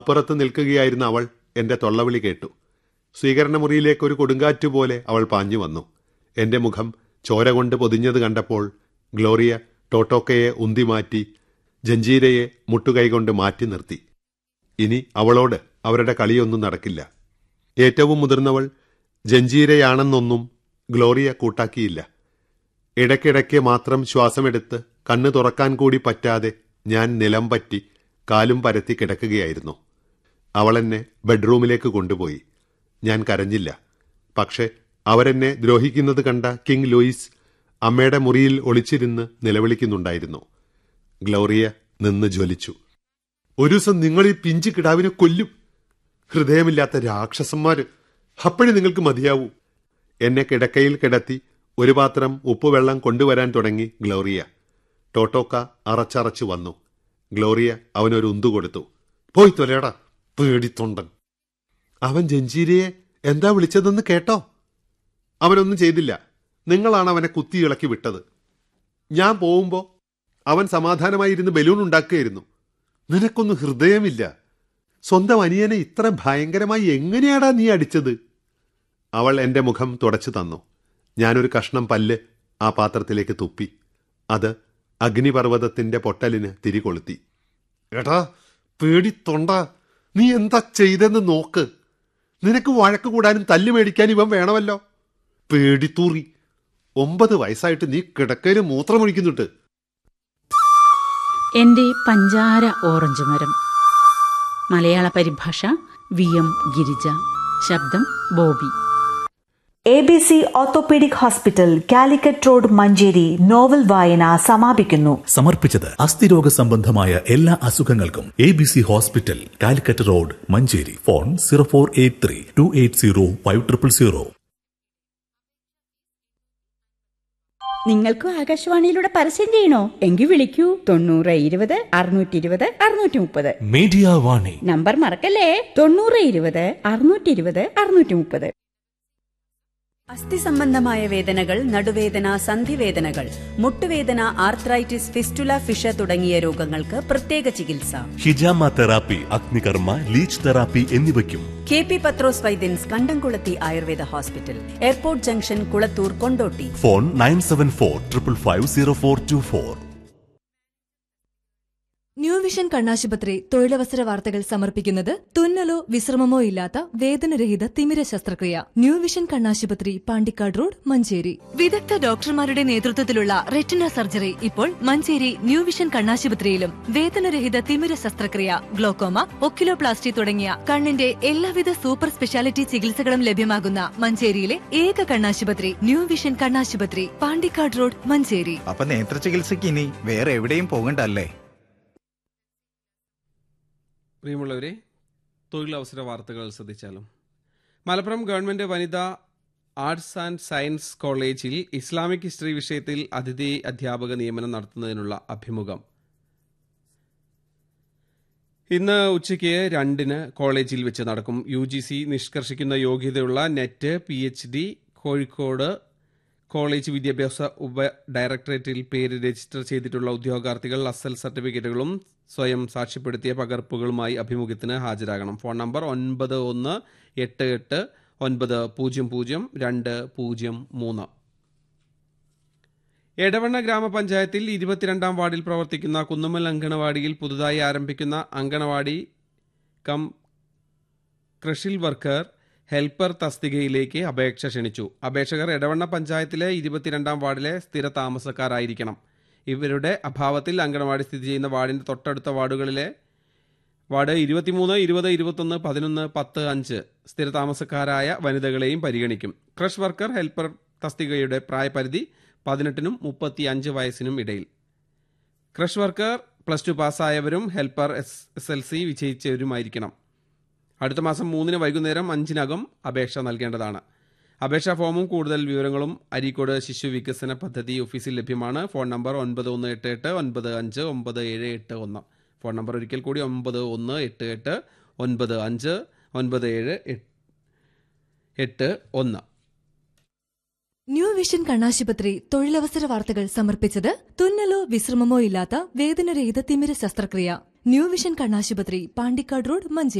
അപ്പുറത്ത് നിൽക്കുകയായിരുന്ന അവൾ എന്റെ തൊള്ളവിളി കേട്ടു സ്വീകരണ മുറിയിലേക്ക് ഒരു കൊടുങ്കാറ്റ് പോലെ അവൾ പാഞ്ഞു വന്നു എന്റെ മുഖം ചോര കൊണ്ട് പൊതിഞ്ഞത് കണ്ടപ്പോൾ ഗ്ലോറിയ ടോട്ടോക്കയെ ഉന്തിമാറ്റി ജഞ്ചീരയെ മുട്ടുകൈകൊണ്ട് മാറ്റി നിർത്തി ഇനി അവളോട് അവരുടെ കളിയൊന്നും നടക്കില്ല ഏറ്റവും മുതിർന്നവൾ ജഞ്ചീരയാണെന്നൊന്നും ഗ്ലോറിയ കൂട്ടാക്കിയില്ല ഇടയ്ക്കിടയ്ക്ക് മാത്രം ശ്വാസമെടുത്ത് കണ്ണ് തുറക്കാൻ കൂടി പറ്റാതെ ഞാൻ നിലം പറ്റി കാലും പരത്തി കിടക്കുകയായിരുന്നു അവളെന്നെ ബെഡ്റൂമിലേക്ക് കൊണ്ടുപോയി ഞാൻ കരഞ്ഞില്ല പക്ഷെ അവരെന്നെ ദ്രോഹിക്കുന്നത് കണ്ട കിങ് ലൂയിസ് അമ്മയുടെ മുറിയിൽ ഒളിച്ചിരുന്ന് നിലവിളിക്കുന്നുണ്ടായിരുന്നു ഗ്ലോറിയ നിന്ന് ജ്വലിച്ചു ഒരു ദിവസം നിങ്ങൾ ഈ പിഞ്ചു കിടാവിനെ കൊല്ലും ഹൃദയമില്ലാത്ത രാക്ഷസന്മാര് അപ്പോഴേ നിങ്ങൾക്ക് മതിയാവൂ എന്നെ കിടക്കയിൽ കിടത്തി ഒരു പാത്രം ഉപ്പുവെള്ളം കൊണ്ടുവരാൻ തുടങ്ങി ഗ്ലോറിയ ടോട്ടോക്ക അറച്ചറച്ചു വന്നു ഗ്ലോറിയ അവനൊരു ഉന്തു കൊടുത്തു പോയി തൊലയടാ പേടിത്തൊണ്ടൻ അവൻ ജഞ്ചീരയെ എന്താ വിളിച്ചതെന്ന് കേട്ടോ അവനൊന്നും ചെയ്തില്ല നിങ്ങളാണ് അവനെ കുത്തി ഇളക്കി വിട്ടത് ഞാൻ പോകുമ്പോ അവൻ സമാധാനമായി ഇരുന്ന് ബലൂൺ ഉണ്ടാക്കുകയായിരുന്നു നിനക്കൊന്നും ഹൃദയമില്ല സ്വന്തം അനിയനെ ഇത്ര ഭയങ്കരമായി എങ്ങനെയാടാ നീ അടിച്ചത് അവൾ എന്റെ മുഖം തുടച്ചു തന്നു ഞാനൊരു കഷ്ണം പല്ല് ആ പാത്രത്തിലേക്ക് തുപ്പി അത് അഗ്നിപർവ്വതത്തിന്റെ പൊട്ടലിന് തിരികൊളുത്തി എടാ പേടിത്തൊണ്ട നീ എന്താ ചെയ്തെന്ന് നോക്ക് നിനക്ക് വഴക്ക് കൂടാനും തല്ലു മേടിക്കാൻ ഇവൻ വേണമല്ലോ പേടിത്തൂറി ഒമ്പത് വയസ്സായിട്ട് നീ കിടക്കയിൽ മൂത്രമൊഴിക്കുന്നുണ്ട് എന്റെ പഞ്ചാര ഓറഞ്ച് മരം മലയാള പരിഭാഷ വി എം ഗിരിജ ശബ്ദം Bobby A B C orthopaedic hospital Calicut road Manjeri novel വായന സമാപിക്കുന്നു സമർപ്പിച്ചത് അസ്ഥിരോഗ സംബന്ധമായ എല്ലാ അസുഖങ്ങൾക്കും A B C hospital Calicut road Manjeri phone zero four eight three two eight zero five triple zero നിങ്ങൾക്കും ആകാശവാണിയിലൂടെ പരസ്യം ചെയ്യണോ എങ്കിൽ വിളിക്കൂ തൊണ്ണൂറ് ഇരുപത് അറുന്നൂറ്റി ഇരുപത് അറുന്നൂറ്റി മുപ്പത് മീഡിയ വാണി നമ്പർ മറക്കല്ലേ തൊണ്ണൂറ് ഇരുപത് അറുന്നൂറ്റി ഇരുപത് അറുന്നൂറ്റി മുപ്പത് അസ്ഥി സംബന്ധമായ വേദനകൾ നടുവേദന സന്ധിവേദനകൾ മുട്ടുവേദന ആർത്രൈറ്റിസ് ഫിസ്റ്റുല ഫിഷ തുടങ്ങിയ രോഗങ്ങൾക്ക് പ്രത്യേക ചികിത്സ ഹിജാമ തെറാപ്പി അഗ്നികർമ്മ ലീച്ച് തെറാപ്പി എന്നിവയ്ക്കും K P Pathrose Vaidyans Kandamkulathi Ayurveda hospital airport junction Kulathur Kondotty phone nine seven four triple five zero four two four new vision കണ്ണാശുപത്രി തൊഴിലവസര വാർത്തകൾ സമർപ്പിക്കുന്നത് തുന്നലോ വിശ്രമമോ ഇല്ലാത്ത വേദനരഹിത തിമിര ശസ്ത്രക്രിയ ന്യൂ വിഷൻ കണ്ണാശുപത്രി പാണ്ടിക്കാട് റോഡ് മഞ്ചേരി വിദഗ്ധ ഡോക്ടർമാരുടെ നേതൃത്വത്തിലുള്ള റെറ്റിന സർജറി ഇപ്പോൾ മഞ്ചേരി ന്യൂ വിഷൻ കണ്ണാശുപത്രിയിലും വേദനരഹിത തിമിര ശസ്ത്രക്രിയ ഗ്ലോക്കോമ ഒക്കിലോപ്ലാസ്റ്റി തുടങ്ങിയ കണ്ണിന്റെ എല്ലാവിധ സൂപ്പർ സ്പെഷ്യാലിറ്റി ചികിത്സകളും ലഭ്യമാകുന്ന മഞ്ചേരിയിലെ ഏക കണ്ണാശുപത്രി ന്യൂ വിഷൻ കണ്ണാശുപത്രി പാണ്ടിക്കാട് റോഡ് മഞ്ചേരി അപ്പൊ നേത്ര ചികിത്സയ്ക്ക് ഇനി വേറെ എവിടെയും പോകണ്ടല്ലേ പ്രിയമുള്ളവരെ തൊഴിലവസര വാർത്തകൾ ശ്രദ്ധിച്ചാലും മലപ്പുറം ഗവൺമെന്റ് വനിതാ ആർട്സ് ആൻഡ് സയൻസ് കോളേജിൽ ഇസ്ലാമിക് ഹിസ്റ്ററി വിഷയത്തിൽ അതിഥി അധ്യാപക നിയമനം നടത്തുന്നതിനുള്ള അഭിമുഖം ഇന്ന് ഉച്ചയ്ക്ക് രണ്ടിന് കോളേജിൽ വെച്ച് നടക്കും യു ജി സി നിഷ്കർഷിക്കുന്ന യോഗ്യതയുള്ള NET P H D Kozhikode college വിദ്യാഭ്യാസ ഉപ ഡയറക്ടറേറ്റിൽ പേര് രജിസ്റ്റർ ചെയ്തിട്ടുള്ള ഉദ്യോഗാർത്ഥികൾ അസൽ സർട്ടിഫിക്കറ്റുകളും സ്വയം സാക്ഷ്യപ്പെടുത്തിയ പകർപ്പുകളുമായി അഭിമുഖത്തിന് ഹാജരാകണം ഫോൺ നമ്പർ ഒൻപത് ഒന്ന് എട്ട് എട്ട് ഒൻപത് പൂജ്യം പൂജ്യം രണ്ട് പൂജ്യം മൂന്ന് എടവണ്ണ ഗ്രാമപഞ്ചായത്തിൽ ഇരുപത്തിരണ്ടാം വാർഡിൽ പ്രവർത്തിക്കുന്ന കുന്നുമ്മൽ അങ്കണവാടിയിൽ പുതുതായി ആരംഭിക്കുന്ന അങ്കണവാടി കം കൃഷിൽ വർക്കർ ഹെൽപ്പർ തസ്തികയിലേക്ക് അപേക്ഷ ക്ഷണിച്ചു അപേക്ഷകർ എടവണ്ണ പഞ്ചായത്തിലെ ഇരുപത്തിരണ്ടാം വാർഡിലെ സ്ഥിര താമസക്കാരായിരിക്കണം ഇവരുടെ അഭാവത്തിൽ അങ്കണവാടി സ്ഥിതി ചെയ്യുന്ന വാർഡിന്റെ തൊട്ടടുത്ത വാർഡുകളിലെ വാർഡ് ഇരുപത്തിമൂന്ന് ഇരുപത് ഇരുപത്തൊന്ന് പതിനൊന്ന് പത്ത് അഞ്ച് സ്ഥിര താമസക്കാരായ വനിതകളെയും പരിഗണിക്കും ക്രഷ് വർക്കർ ഹെൽപ്പർ തസ്തികയുടെ പ്രായപരിധി പതിനെട്ടിനും മുപ്പത്തി അഞ്ച് വയസ്സിനും ഇടയിൽ ക്രഷ് വർക്കർ പ്ലസ് ടു പാസ്സായവരും helper S S L C വിജയിച്ചവരുമായിരിക്കണം അടുത്ത മാസം മൂന്നിന് വൈകുന്നേരം അഞ്ചിനകം അപേക്ഷ നൽകേണ്ടതാണ് അപേക്ഷാ ഫോമും കൂടുതൽ വിവരങ്ങളും അരീക്കോട് ശിശു വികസന പദ്ധതി ഓഫീസിൽ ലഭ്യമാണ് ഫോൺ നമ്പർ ഒൻപത് ഒന്ന് എട്ട് എട്ട് ഒൻപത് അഞ്ച് ഒമ്പത് ഏഴ് എട്ട് ഒന്ന് ഫോൺ നമ്പർ ഒരിക്കൽ കൂടി ഒമ്പത് ഒന്ന് എട്ട് എട്ട് ഒൻപത് അഞ്ച് ഒൻപത് ഏഴ് എട്ട് ഒന്ന് ന്യൂ വിഷൻ കണ്ണാശുപത്രി തൊഴിലവസര വാർത്തകൾ സമർപ്പിച്ചത് തുന്നലോ വിശ്രമമോ ഇല്ലാത്ത വേദനരഹിത തിമിര ശസ്ത്രക്രിയ ന്യൂ വിഷൻ കണ്ണാശുപത്രി പാണ്ടിക്കാട് റോഡ് മഞ്ചേരി